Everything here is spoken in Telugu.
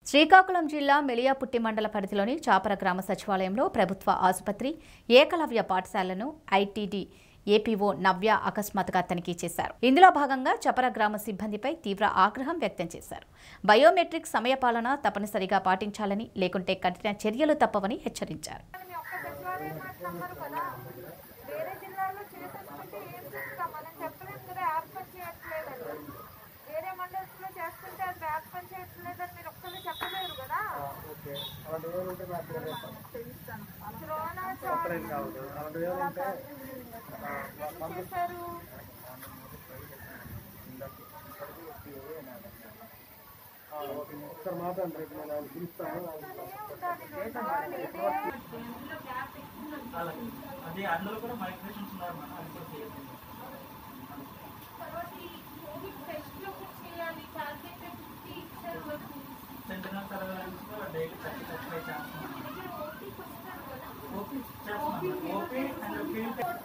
శ్రీకాకుళం జిల్లా మెలియాపుట్టి మండల పరిధిలోని చాపర గ్రామ సచివాలయంలో ప్రభుత్వ ఆసుపత్రి ఏకలవ్య పాఠశాలను ఐటీడీ ఏపీఓ నవ్య అకస్మాత్తుగా తనిఖీ చేశారు ఇందులో భాగంగా చపర గ్రామ సిబ్బందిపై తీవ్ర ఆగ్రహం వ్యక్తం చేశారు బయోమెట్రిక్ సమయపాలన తప్పనిసరిగా పాటించాలని లేకుంటే కఠిన చర్యలు తప్పవని హెచ్చరించారు మీ ఒక్క సచివాలయం అంటున్నారు కదా వేరే జిల్లాలో చేసేస్తుంటే ఏం చేస్తాం మనం చెప్పలేం కదా యాప్ పని చేయట్లేదని వేరే మండల్స్ లో చేస్తుంటే అది యాప్ పని చేయట్లేదని మీరు ఒక్కరు చెప్పలేరు కదా ఓకే అలాంటి ఏమైనా ఉంటే నాకు కరోనా సపరేట్ కావద్దు అలాంటి ఏమైనా ఉంటే ఏం చేశారు ఆ, ఓకే ఒకసారి మాట్లాడండి రేపు నేను ఆయన పిలుస్తాను ఉండాలి ఇదే అది అందులో కూడా మైగ్రేషన్స్ ఉన్నారు మనం అది కూడా చేయాలి సెంటినల్ సర్వేలెన్స్ కూడా డైలీ థర్టీ థర్టీ ఫైవ్ చేస్తున్నాం ఓపీ చేస్తున్నాం ఓపీ అండ్ ఫీల్డ్